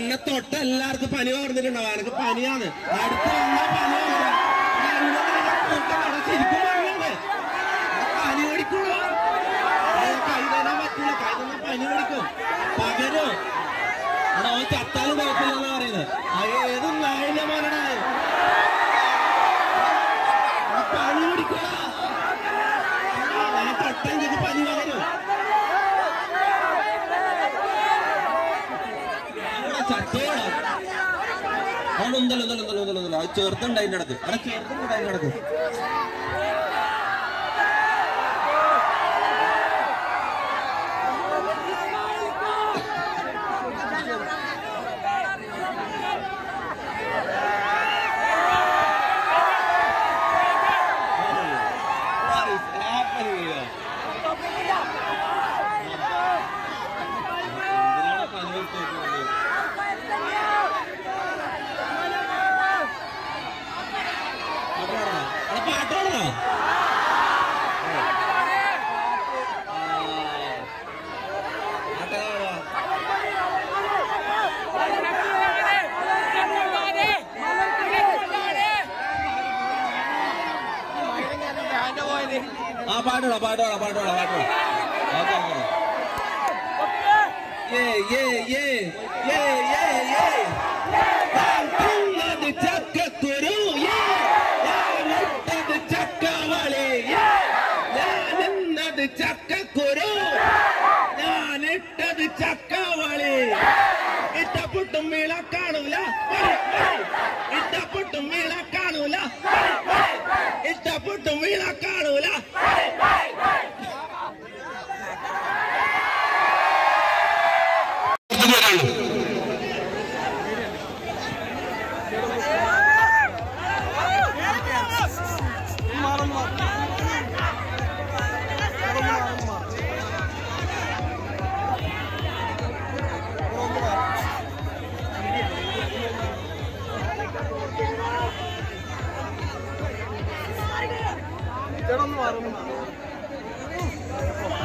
എന്നെ തൊട്ട എല്ലാവർക്കും പനി പറഞ്ഞിട്ടുണ്ടാവും എനിക്ക് പനിയാണ് അടുത്ത് വന്നാ പനി വരില്ല. ഞാൻ ഇങ്ങനെ ഇങ്ങനെ കൂട്ടമാണ്. ശരിക്കും പറഞ്ഞത് പനി പിടിക്കുള്ളൂ കൈ തരാൻ പറ്റില്ല കൈ തന്നാ പനി പിടിക്കും പകരോ എടാ ഓൻ ചത്താലും കുഴപ്പമില്ലെന്നാ പറയുന്നത് അത് ഏത് നായിന്റെ മോനടാ ആ പനി പിടിക്കുക ഞാൻ തൊട്ടെങ്കിൽ പനി പകരും അവിടെ ചത്തോടാ അവിടെ ഉണ്ടല്ലോ ഉണ്ടല്ലോ ഉണ്ടല്ലോ ഉണ്ടല്ലോ ഉണ്ടല്ലോ അത് ചെറുതുണ്ട് അതിന്റെ അടുത്ത് അവിടെ ചെറുതുണ്ട് അതിന്റെ അടുത്ത് What is happening here? എന്തിനാണ് പനി വെക്കുന്നത്? പാട്ടാടണോ? അവിടെ പാട്ടാടണോ? ആ. പാട്ടാടണോ? ആ പാട്ടോളാ പാട്ടോളാ പാട്ടോളാ പാട്ടോളാ ഓക്കെ ഓക്കെ ഏ ഏ ഏ ഏ ഏ ഏ ഞാൻ തിന്നത് ചക്കക്കുരു ഏ ഞാൻ ഇട്ടത് ചക്കവളി ഏ ഞാൻ ഇന്നത് ചക്കക്കുരു ഞാൻ ഇട്ടത് ചക്കവളി ഇട്ടപ്പൊട്ടും വീള കാണൂല ഇട്ടപ്പൊട്ടും വീള കാണൂല ഇട്ടപ്പൊട്ടും വീള കാണൂല ചേട്ടൊന്ന് മാറുന്നു